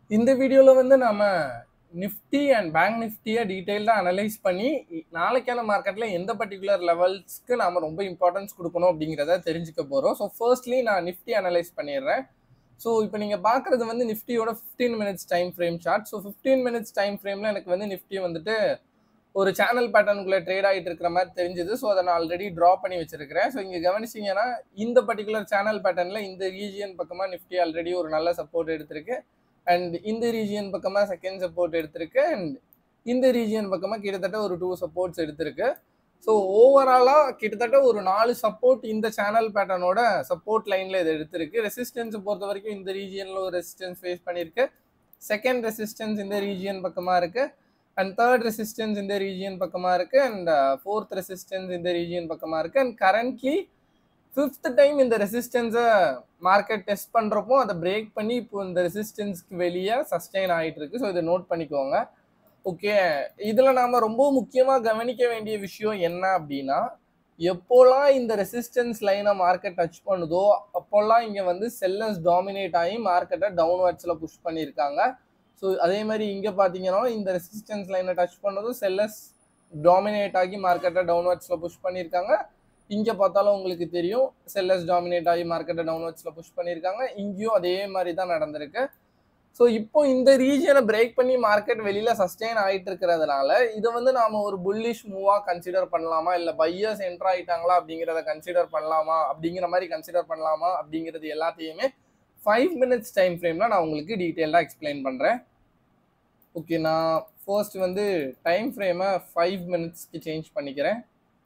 இந்த வீடியோல வந்து நம்ம நிஃப்டி அண்ட் பேங்க் நிஃப்டியை டீட்டெயில்டாக அனலைஸ் பண்ணி இ- நாளைக்கான மார்க்கெட்டில் எந்த பர்டிகுலர் லெவல்ஸ்க்கு நாம ரொம்ப இம்பார்ட்டன்ஸ் கொடுக்கணும் அப்படிங்கிறத தெரிஞ்சுக்க போகிறோம் ஸோ ஃபர்ஸ்ட்லி நான் நிஃப்டி அனலைஸ் பண்ணிடுறேன் ஸோ இப்போ நீங்கள் பார்க்குறது வந்து நிஃப்டியோட fifteen minutes time frame chart so fifteen minutes time ஃப்ரேமில் எனக்கு வந்து நிஃப்டி வந்துட்டு ஒரு சேனல் பேட்டர்னுக்குள்ளே ட்ரேட் ஆகிட்டு இருக்கிற மாதிரி தெரிஞ்சுது ஸோ அதை நான் ஆல்ரெடி ட்ரா பண்ணி வச்சிருக்கிறேன் ஸோ இங்கே கவனிச்சிங்கன்னா இந்த பர்டிகுலர் சேனல் பேட்டர்னில் இந்த ரீஜியன் பக்கமாக நிஃப்டி ஆல்ரெடி ஒரு நல்ல சப்போர்ட் எடுத்திருக்கு அண்ட் இந்த ரீஜியன் பக்கமாக செகண்ட் சப்போர்ட் எடுத்திருக்கு அண்ட் இந்த ரீஜியன் பக்கமாக கிட்டத்தட்ட ஒரு டூ சப்போர்ட்ஸ் எடுத்திருக்கு ஸோ ஓவராலாக கிட்டத்தட்ட ஒரு நாலு சப்போர்ட் இந்த சேனல் பேட்டர்னோட சப்போர்ட் லைனில் இது எடுத்திருக்கு ரெசிஸ்டன்ஸை பொறுத்த வரைக்கும் இந்த ரீஜியனில் ஒரு ரெசிஸ்டன்ஸ் ஃபேஸ் பண்ணியிருக்கு செகண்ட் ரெசிஸ்டன்ஸ் இந்த ரீஜியன் பக்கமாக இருக்குது அண்ட் தேர்ட் ரெசிஸ்டன்ஸ் இந்த ரீஜியன் பக்கமாக இருக்குது அண்ட் ஃபோர்த் ரெசிஸ்டன்ஸ் இந்த ரீஜியன் பக்கமாக இருக்குது அண்ட் கரண்ட்லி ஃபிஃப்த் டைம் இந்த ரெசிஸ்டன்ஸை மார்க்கெட் டெஸ்ட் பண்ணுறப்போ அதை பிரேக் பண்ணி இப்போ இந்த ரெசிஸ்டன்ஸ்க்கு வெளியே சஸ்டெயின் ஆகிட்டு இருக்கு ஸோ இதை நோட் பண்ணிக்கோங்க ஓகே இதில் நாம் ரொம்ப முக்கியமாக கவனிக்க வேண்டிய விஷயம் என்ன அப்படின்னா எப்போல்லாம் இந்த ரெசிஸ்டன்ஸ் லைனை மார்க்கெட் டச் பண்ணுதோ அப்போல்லாம் இங்கே வந்து செல்லர்ஸ் டாமினேட் ஆகி மார்க்கெட்டை டவுன்வர்ட்ஸில் புஷ் பண்ணியிருக்காங்க ஸோ அதே மாதிரி இங்கே பார்த்தீங்கன்னா இந்த ரெசிஸ்டன்ஸ் லைனை டச் பண்ணதும் செல்லர்ஸ் டாமினேட் ஆகி மார்க்கெட்டை டவுன்வர்ட்ஸில் புஷ் பண்ணியிருக்காங்க இங்கே பார்த்தாலும் உங்களுக்கு தெரியும் செல்லர்ஸ் டாமினேட் ஆகி மார்க்கெட்டை டவுன்வர்ட்ஸில் புஷ் பண்ணியிருக்காங்க இங்கேயும் அதே மாதிரி தான் நடந்திருக்கு ஸோ இப்போ இந்த ரீஜனை பிரேக் பண்ணி மார்க்கெட் வெளியில் சஸ்டெயின் ஆகிட்டு இருக்கிறதுனால இதை வந்து நாம் ஒரு புல்லிஷ் மூவாக கன்சிடர் பண்ணலாமா இல்லை பையர்ஸ் என்ட்ரு ஆகிட்டாங்களா அப்படிங்கிறத கன்சிடர் பண்ணலாமா அப்படிங்கிற மாதிரி கன்சிடர் பண்ணலாமா அப்படிங்கிறது எல்லாத்தையுமே ஃபைவ் மினிட்ஸ் டைம் ஃப்ரேமில் நான் உங்களுக்கு டீட்டெயிலாக எக்ஸ்பிளைன் பண்ணுறேன் ஓகே நான் ஃபர்ஸ்ட் வந்து டைம் ஃப்ரேமை ஃபைவ் மினிட்ஸ்க்கு சேஞ்ச் பண்ணிக்கிறேன்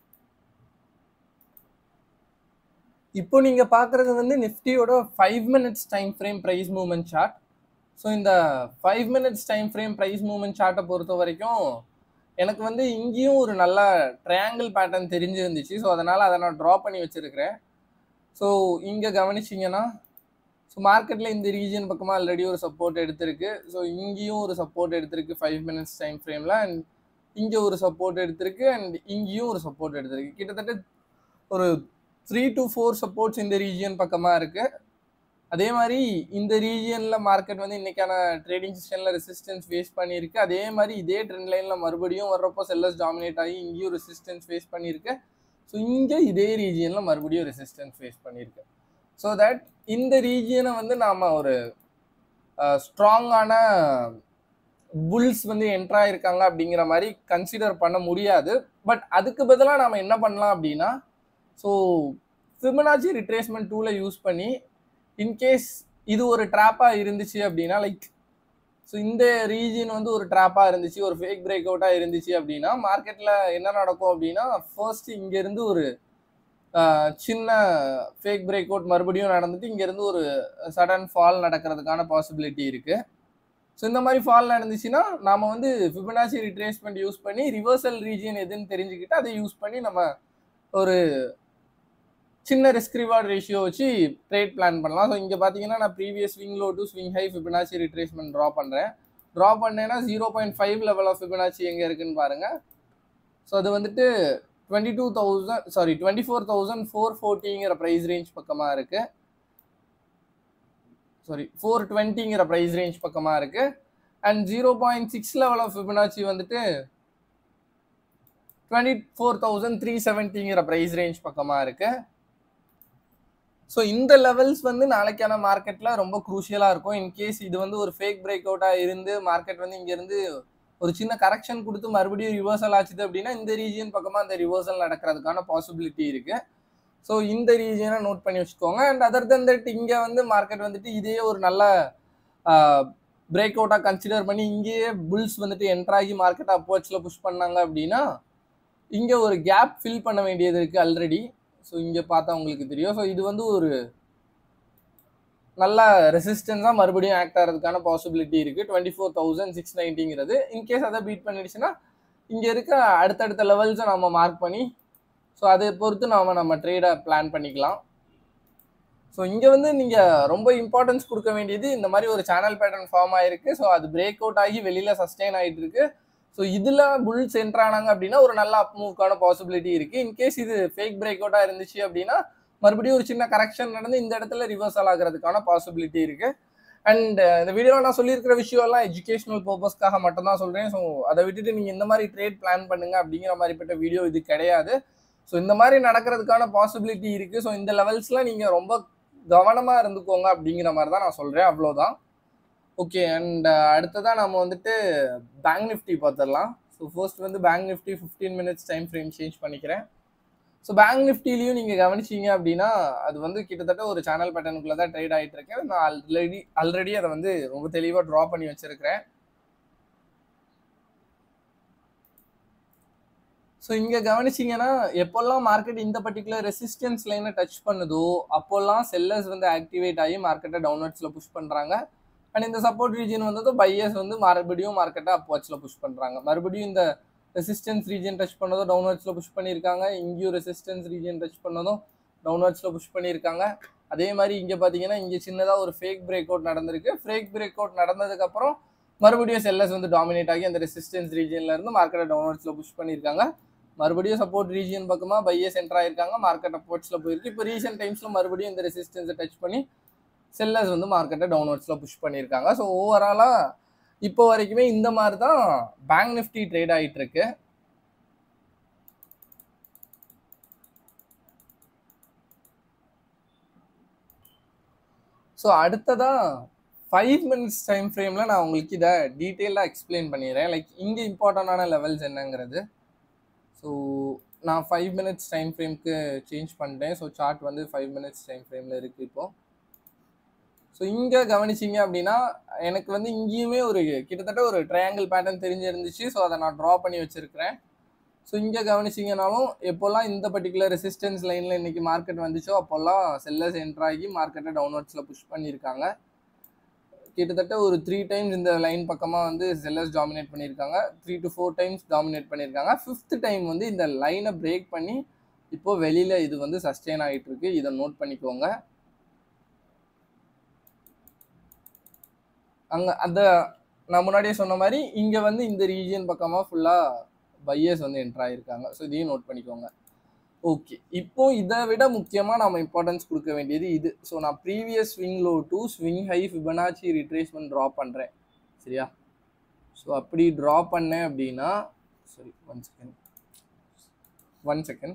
இப்போ நீங்கள் பார்க்குறது வந்து நிஃப்டியோட five minutes time frame price movement chart so இந்த five minutes time frame price movement சார்ட்டை பொறுத்த வரைக்கும் எனக்கு வந்து இங்கேயும் ஒரு நல்ல ட்ரையாங்கிள் பேட்டர்ன் தெரிஞ்சிருந்துச்சு ஸோ அதனால் அதை நான் ட்ரா பண்ணி வச்சுருக்கிறேன் ஸோ இங்கே கவனிச்சிங்கன்னா ஸோ மார்க்கெட்டில் இந்த ரீஜன் பக்கமாக ஆல்ரெடி ஒரு சப்போர்ட் எடுத்திருக்கு ஸோ இங்கேயும் ஒரு சப்போர்ட் எடுத்திருக்கு ஃபைவ் மினிட்ஸ் டைம் ஃப்ரேமில் அண்ட் இங்கே ஒரு சப்போர்ட் எடுத்திருக்கு அண்ட் இங்கேயும் ஒரு சப்போர்ட் எடுத்திருக்கு கிட்டத்தட்ட ஒரு த்ரீ டு ஃபோர் சப்போர்ட்ஸ் இந்த ரீஜியன் பக்கமாக இருக்குது அதே மாதிரி இந்த ரீஜியனில் மார்க்கெட் வந்து இன்னைக்கான ட்ரேடிங் செஷனில் ரெசிஸ்டன்ஸ் ஃபேஸ் பண்ணியிருக்கு அதே மாதிரி இதே ட்ரெண்ட் லைனில் மறுபடியும் வர்றப்போ செல்லர்ஸ் டாமினேட் ஆகி இங்கேயும் ரெசிஸ்டன்ஸ் ஃபேஸ் பண்ணியிருக்கு ஸோ இங்கே இதே ரீஜியனில் மறுபடியும் ரெசிஸ்டன்ஸ் ஃபேஸ் பண்ணியிருக்கு ஸோ தட் இந்த ரீஜியனை வந்து நாம் ஒரு ஸ்ட்ராங்கான புல்ஸ் வந்து என்ட்ரா இருக்காங்க அப்படிங்கிற மாதிரி கன்சிடர் பண்ண முடியாது பட் அதுக்கு பதிலாக நாம் என்ன பண்ணலாம் அப்படின்னா ஸோ ஃபிபனாச்சி ரிட்ரேஸ்மெண்ட் டூலை யூஸ் பண்ணி இன்கேஸ் இது ஒரு ட்ராப்பாக இருந்துச்சு அப்படின்னா லைக் ஸோ இந்த ரீஜன் வந்து ஒரு ட்ராப்பாக இருந்துச்சு ஒரு ஃபேக் பிரேக் அவுட்டாக இருந்துச்சு அப்படின்னா மார்க்கெட்டில் என்ன நடக்கும் அப்படின்னா ஃபர்ஸ்ட் இங்கேருந்து ஒரு ஆஹ், சின்ன ஃபேக் பிரேக் அவுட் மறுபடியும் நடந்துட்டு இங்கேருந்து ஒரு சடன் ஃபால் நடக்கிறதுக்கான பாசிபிலிட்டி இருக்குது ஸோ இந்த மாதிரி ஃபால் நடந்துச்சுன்னா நாம வந்து ஃபிபனாச்சி ரிட்ரேஸ்மெண்ட் யூஸ் பண்ணி ரிவர்சல் ரீஜன் எதுன்னு தெரிஞ்சுக்கிட்டு அதை யூஸ் பண்ணி நம்ம ஒரு சின்ன ரிஸ்க் ரிவார்ட் ரேஷியோ வச்சு ட்ரேட் பிளான் பண்ணலாம் ஸோ இங்கே பார்த்தீங்கன்னா நான் previous swing low to swing high Fibonacci retracement draw பண்ணுறேன் ட்ரா பண்ணேன்னா zero point five level of Fibonacci எங்கே இருக்குன்னு பாருங்கள் ஸோ அது வந்துட்டு twenty two thousand sorry twenty four thousand four ஃபோர்ட்டிங்கிற ப்ரைஸ் ரேஞ்ச் பக்கமாக இருக்குது சாரி ஃபோர் டுவெண்ட்டிங்கிற ப்ரைஸ் ரேஞ்ச் பக்கமாக இருக்குது and zero point six level of Fibonacci வந்துட்டு டுவெண்ட்டி ஃபோர் தௌசண்ட் த்ரீ செவன்ட்டிங்கிற ப்ரைஸ் ரேஞ்ச் பக்கமாக இருக்குது ஸோ இந்த லெவல்ஸ் வந்து நாளைக்கான மார்க்கெட்டில் ரொம்ப குரூஷியலாக இருக்கும் இன்கேஸ் இது வந்து ஒரு ஃபேக் பிரேக் அவுட்டாக இருந்து மார்க்கெட் வந்து இங்கேருந்து ஒரு சின்ன கரெக்ஷன் கொடுத்து மறுபடியும் ரிவர்சல் ஆச்சுது அப்படின்னா இந்த ரீஜியன் பக்கமாக அந்த ரிவர்சல் நடக்கிறதுக்கான பாசிபிலிட்டி இருக்குது ஸோ இந்த ரீஜியனை நோட் பண்ணி வச்சுக்கோங்க அண்ட் அதர் தன் தட் இங்கே வந்து மார்க்கெட் வந்துட்டு இதே ஒரு நல்ல பிரேக் அவுட்டாக கன்சிடர் பண்ணி இங்கேயே புல்ஸ் வந்துட்டு என்ட்ராகி மார்க்கெட் அப்வர்ட்ஸில் புஷ் பண்ணாங்க அப்படின்னா இங்கே ஒரு கேப் ஃபில் பண்ண வேண்டியது இருக்குது ஆல்ரெடி ஸோ இங்கே பார்த்தா உங்களுக்கு தெரியும் ஸோ இது வந்து ஒரு நல்ல ரெசிஸ்டன்ஸாக மறுபடியும் ஆக்ட் ஆகிறதுக்கான பாசிபிலிட்டி இருக்குது டுவெண்ட்டி ஃபோர் தௌசண்ட் சிக்ஸ் நைன்ட்டிங்கிறது இன்கேஸ் அதை பீட் பண்ணிடுச்சுன்னா இங்கே இருக்க அடுத்தடுத்த லெவல்ஸை நம்ம மார்க் பண்ணி ஸோ அதை பொறுத்து நாம் நம்ம ட்ரேடை பிளான் பண்ணிக்கலாம் ஸோ இங்கே வந்து நீங்கள் ரொம்ப இம்பார்ட்டன்ஸ் கொடுக்க வேண்டியது இந்த மாதிரி ஒரு சேனல் பேட்டர்ன் ஃபார்ம் ஆயிருக்கு ஸோ அது பிரேக் அவுட் ஆகி வெளியில் சஸ்டெயின் ஆகிட்டு இருக்கு ஸோ இதில் புல்ஸ் என்ட்ரு ஆனாங்க அப்படின்னா ஒரு நல்ல அப் மூவ்க்கான பாசிபிலிட்டி இருக்குது இன்கேஸ் இது ஃபேக் பிரேக் அவுட்டாக இருந்துச்சு அப்படின்னா மறுபடியும் ஒரு சின்ன கரெக்ஷன் நடந்து இந்த இடத்துல ரிவர்சல் ஆகிறதுக்கான பாசிபிலிட்டி இருக்குது அண்ட் இந்த வீடியோவில் நான் சொல்லியிருக்கிற விஷயம் எல்லாம் எஜுகேஷனல் பர்பஸ்க்காக மட்டும்தான் சொல்கிறேன் ஸோ அதை விட்டுட்டு நீங்கள் இந்த மாதிரி ட்ரேட் பிளான் பண்ணுங்க அப்படிங்கிற மாதிரிப்பட்ட வீடியோ இது கிடையாது ஸோ இந்த மாதிரி நடக்கிறதுக்கான பாசிபிலிட்டி இருக்குது ஸோ இந்த லெவல்ஸில் நீங்கள் ரொம்ப கவனமாக இருந்துக்கோங்க அப்படிங்கிற மாதிரி தான் நான் சொல்கிறேன் அவ்வளோதான் ஓகே அண்ட் அடுத்ததான் நம்ம வந்துட்டு பேங்க் நிஃப்டி பார்த்துடலாம் ஸோ ஃபர்ஸ்ட் வந்து bank Nifty fifteen minutes time frame change பண்ணிக்கிறேன் ஸோ பேங்க் நிஃப்டிலையும் நீங்கள் கவனிச்சிங்க அப்படின்னா அது வந்து கிட்டத்தட்ட ஒரு சேனல் பேட்டர்னுக்குள்ளே தான் ட்ரேட் ஆகிட்டு இருக்கேன் நான் ஆல்ரெடி ஆல்ரெடி அதை வந்து ரொம்ப தெளிவாக ட்ரா பண்ணி வச்சுருக்கிறேன் ஸோ இங்கே கவனிச்சிங்கன்னா எப்போல்லாம் மார்க்கெட் இந்த பர்டிகுலர் ரெசிஸ்டன்ஸ் லைனை டச் பண்ணுதோ அப்போல்லாம் செல்லர்ஸ் வந்து ஆக்டிவேட் ஆகி மார்க்கெட்டை டவுன்வர்ட்ஸில் புஷ் பண்ணுறாங்க அண்ட் இந்த சப்போர்ட் ரீஜன் வந்ததும் பையர்ஸ் வந்து மறுபடியும் மார்க்கெட்டை அப்வாட்ஸில் புஷ் பண்ணுறாங்க மறுபடியும் இந்த ரெசிஸ்டன்ஸ் ரீஜன் டச் பண்ணதும் டவுன்வர்ட்ஸில் புஷ் பண்ணியிருக்காங்க இங்கேயும் ரெசிஸ்டன்ஸ் ரீஜன் டச் பண்ணதும் டவுன்வர்ட்ஸில் புஷ் பண்ணியிருக்காங்க அதே மாதிரி இங்கே பார்த்தீங்கன்னா இங்கே சின்னதாக ஒரு ஃபேக் பிரேக் அவுட் நடந்திருக்கு ஃபேக் பிரேக் அவுட் நடந்ததுக்கப்புறம் மறுபடியும் செல்லர்ஸ் வந்து டாமினேட் ஆகி அந்த ரெசிஸ்டன்ஸ் ரீஜன்ல இருந்து மார்க்கெட்டை டவுன்வர்ட்ஸில் புஷ் பண்ணியிருக்காங்க மறுபடியும் சப்போர்ட் ரீஜியன் பக்கமாக பையஸ் என்டர் ஆயிருக்காங்க மார்க்கெட் அப்போர்ட்ஸில் போயிருக்கு இப்போ ரீசெண்ட் டைம்ஸில் மறுபடியும் இந்த ரெசிஸ்டன்ஸை டச் பண்ணி செல்லர்ஸ் வந்து மார்க்கெட்டை டவுன்வர்ட்ஸில் புஷ் பண்ணியிருக்காங்க ஸோ ஓவராலாக இப்போ வரைக்குமே இந்த மாதிரி தான் பேங்க் நிஃப்டி ட்ரேட் ஆகிட்டு இருக்கு ஸோ அடுத்ததாக ஃபைவ் மினிட்ஸ் டைம் ஃப்ரேமில் நான் உங்களுக்கு இதை டீட்டெயிலாக எக்ஸ்பிளைன் பண்ணிடுறேன் லைக் இங்கே இம்பார்ட்டண்டான லெவல்ஸ் என்னங்கிறது ஸோ நான் ஃபைவ் மினிட்ஸ் டைம் ஃப்ரேம்க்கு சேஞ்ச் பண்ணிட்டேன் ஸோ சார்ட் வந்து ஃபைவ் மினிட்ஸ் டைம் ஃப்ரேமில் இருக்குது இப்போது ஸோ இங்கே கவனிச்சிங்க அப்படின்னா எனக்கு வந்து இங்கேயுமே ஒரு கிட்டத்தட்ட ஒரு ட்ரையாங்கிள் பேட்டர்ன் தெரிஞ்சிருந்துச்சு ஸோ அதை நான் ட்ரா பண்ணி வச்சுருக்கிறேன் ஸோ இங்கே கவனிச்சிங்கனாலும் எப்போல்லாம் இந்த பர்டிகுலர் ரெசிஸ்டன்ஸ் லைனில் இன்றைக்கி மார்க்கெட் வந்துச்சோ அப்போல்லாம் செல்லர்ஸ் என்ட்ரு ஆகி மார்க்கெட்டை டவுன்வர்ட்ஸில் புஷ் பண்ணியிருக்காங்க கிட்டத்தட்ட ஒரு த்ரீ டைம்ஸ் இந்த லைன் பக்கமாக வந்து செல்லர்ஸ் டாமினேட் பண்ணியிருக்காங்க three to four times dominate பண்ணியிருக்காங்க ஃபிஃப்த் டைம் வந்து இந்த லைனை பிரேக் பண்ணி இப்போ வெளியில் இது வந்து சஸ்டெயின் ஆகிட்டு இருக்கு இதை நோட் பண்ணிக்கோங்க அங்கே அந்த நான் முன்னாடியே சொன்ன மாதிரி இங்கே வந்து இந்த ரீஜியன் பக்கமாக ஃபுல்லாக பையர்ஸ் வந்து என்ட்ரு ஆகிருக்காங்க ஸோ இதையும் நோட் பண்ணிக்கோங்க ஓகே இப்போ இதை விட முக்கியமாக நம்ம இம்பார்ட்டன்ஸ் கொடுக்க வேண்டியது இது ஸோ நான் previous swing low to swing high Fibonacci retracement draw பண்ணுறேன் சரியா ஸோ அப்படி ட்ரா பண்ணேன் அப்படின்னா சரி one second one second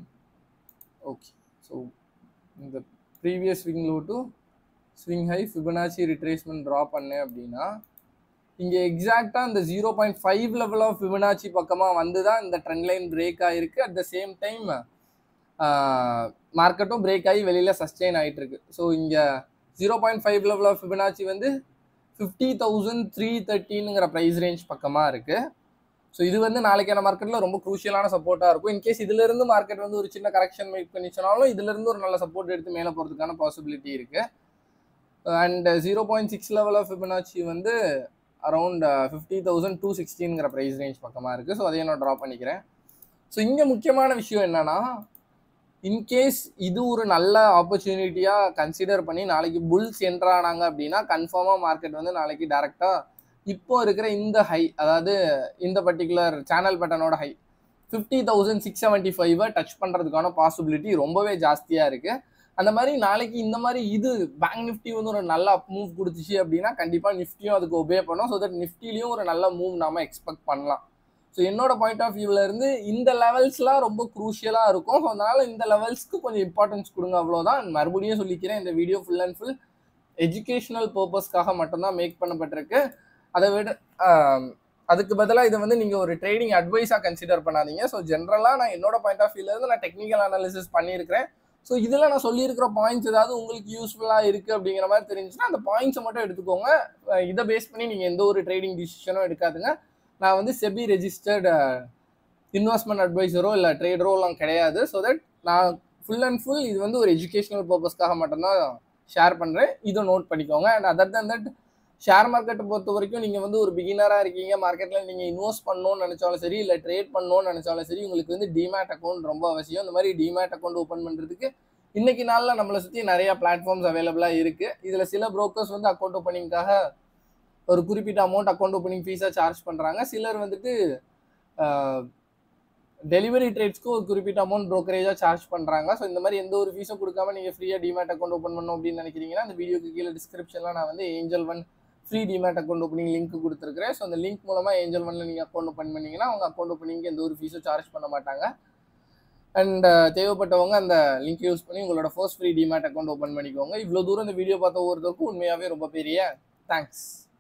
okay so இந்த previous swing low to swing high Fibonacci retracement draw பண்ணேன் அப்படின்னா இங்கே எக்ஸாக்டாக இந்த zero point five level of Fibonacci பக்கமாக வந்து தான் இந்த ட்ரெண்ட் லைன் பிரேக் ஆகிருக்கு அட் த சேம் டைம் மார்க்கெட்டும் பிரேக் ஆகி வெளியில் சஸ்டெயின் ஆகிட்டு இருக்கு ஸோ இங்கே zero point five level of Fibonacci வந்து ஃபிஃப்டி தௌசண்ட் த்ரீ தேர்ட்டினுங்கிற ப்ரைஸ் ரேஞ்ச் பக்கமாக இருக்குது ஸோ இது வந்து நாளைக்கான மார்க்கெட்டில் ரொம்ப குரூஷியலான சப்போர்ட்டாக இருக்கும் இன்கேஸ் இதுலேருந்து மார்க்கெட் வந்து ஒரு சின்ன கரெக்ஷன் மேக் பண்ணிச்சுனாலும் இதுலேருந்து ஒரு நல்ல சப்போர்ட் எடுத்து மேலே போகிறதுக்கான பாசிபிலிட்டி இருக்குது and zero point six level of Fibonacci வந்து அரௌண்ட் ஃபிஃப்டி தௌசண்ட் டூ சிக்ஸ்டீன்கிற ப்ரைஸ் ரேஞ்ச் பக்கமாக இருக்குது ஸோ அதையும் நான் ட்ரா பண்ணிக்கிறேன் ஸோ இங்கே முக்கியமான விஷயம் என்னென்னா இன்கேஸ் இது ஒரு நல்ல ஆப்பர்ச்சுனிட்டியாக கன்சிடர் பண்ணி நாளைக்கு புல்ஸ் என்ட்ரானாங்க அப்படின்னா கன்ஃபார்மாக மார்க்கெட் வந்து நாளைக்கு டேரெக்டாக இப்போ இருக்கிற இந்த ஹை அதாவது இந்த பர்டிகுலர் சேனல் பேட்டர்னோட high fifty thousand six seventy ஃபைவை டச் பண்ணுறதுக்கான பாசிபிலிட்டி ரொம்பவே ஜாஸ்தியாக இருக்குது அந்த மாதிரி நாளைக்கு இந்த மாதிரி இது பேங்க் நிஃப்டி வந்து ஒரு நல்ல அப் மூவ் கொடுத்துச்சு அப்படின்னா கண்டிப்பாக நிஃப்டியும் அதுக்கு ஒபே பண்ணும் ஸோ தட் நிஃப்டிலையும் ஒரு நல்ல மூவ் நாம எக்ஸ்பெக்ட் பண்ணலாம் ஸோ என்னோட பாயிண்ட் ஆஃப் வியூவில் இருந்து இந்த லெவல்ஸ்லாம் ரொம்ப குரூஷியலாக இருக்கும் ஸோ அதனால் இந்த லெவல்ஸ்க்கு கொஞ்சம் இம்பார்ட்டன்ஸ் கொடுங்க அவ்வளோதான் மறுபடியும் சொல்லிக்கிறேன் இந்த video full and full educational பர்பஸ்க்காக மட்டும்தான் மேக் பண்ணப்பட்டிருக்கு அதை விட அதுக்கு பதிலாக இதை வந்து நீங்கள் ஒரு ட்ரேடிங் அட்வைஸாக கன்சிடர் பண்ணாதீங்க ஸோ ஜென்ரலாக நான் என்னோட பாயிண்ட் ஆஃப் வியூலேருந்து நான் டெக்னிக்கல் அனாலிசிஸ் பண்ணியிருக்கிறேன் ஸோ இதில் நான் சொல்லியிருக்கிற பாயிண்ட்ஸ் ஏதாவது உங்களுக்கு யூஸ்ஃபுல்லாக இருக்குது அப்படிங்கிற மாதிரி தெரிஞ்சுன்னா அந்த பாயிண்ட்ஸை மட்டும் எடுத்துக்கோங்க இதை பேஸ் பண்ணி நீங்கள் எந்த ஒரு ட்ரேடிங் டிசிஷனும் எடுக்காதுங்க நான் வந்து செபி ரெஜிஸ்டர்டு இன்வெஸ்ட்மெண்ட் அட்வைசரோ இல்லை ட்ரேடரோலாம் கிடையாது ஸோ தட் நான் ஃபுல் அண்ட் ஃபுல் இது வந்து ஒரு எஜுகேஷனல் பர்பஸ்க்காக மட்டும்தான் ஷேர் பண்ணுறேன் இதை நோட் பண்ணிக்கோங்க and other than that share மார்க்கெட்டை பொறுத்த வரைக்கும் நீங்கள் வந்து ஒரு பிகினராக இருக்கீங்க மார்க்கெட்டில் நீங்கள் இன்வெஸ்ட் பண்ணணும்னு நினச்சாலும் சரி இல்லை ட்ரேட் பண்ணணும்னு நினச்சாலும் சரி உங்களுக்கு வந்து டிமேட் அக்கௌண்ட் ரொம்ப அவசியம் இந்த மாதிரி டிமேட் அக்கௌண்ட் ஓப்பன் பண்ணுறதுக்கு இன்னைக்கு நாளில் நம்மளை சுற்றி நிறைய பிளாட்ஃபார்ம்ஸ் அவைலபிளாக இருக்குது இதில் சில ப்ரோக்கர்ஸ் வந்து அக்கௌண்ட் ஓப்பனிங்காக ஒரு குறிப்பிட்ட அமௌண்ட் அக்கௌண்ட் ஓப்பனிங் ஃபீஸாக சார்ஜ் பண்ணுறாங்க சிலர் வந்துட்டு டெலிவரி ட்ரேட்ஸ்க்கும் ஒரு குறிப்பிட்ட அமௌண்ட் ப்ரோக்கரேஜாக சார்ஜ் பண்ணுறாங்க ஸோ இந்த மாதிரி எந்த ஒரு ஃபீஸும் கொடுக்காம நீங்கள் ஃப்ரீயாக டிமேட் அக்கௌண்ட் ஓப்பன் பண்ணணும் அப்படின்னு நினைக்கிறீங்கன்னா அந்த வீடியோக்கு கீழே டிஸ்கிரிப்ஷனில் நான் வந்து Angel One free demat account opening link கொடுத்துருக்கிறேன் ஸோ அந்த லிங்க் மூலமாக ஏஞ்சல் ஒன்ல நீங்கள் அக்கௌண்ட் ஓப்பன் பண்ணீங்கன்னா அவங்க அக்கௌண்ட் ஓப்பனிங்க்கு எந்த ஒரு ஃபீஸும் சார்ஜ் பண்ண மாட்டாங்க அண்ட் தேவைப்பட்டவங்க அந்த லிங்க் யூஸ் பண்ணி உங்களோட first free demat account open பண்ணிக்கோங்க இவ்வளோ தூரம் இந்த வீடியோ பார்த்த ஒவ்வொருத்தருக்கும் உண்மையாகவே ரொம்ப பெரிய தேங்க்ஸ்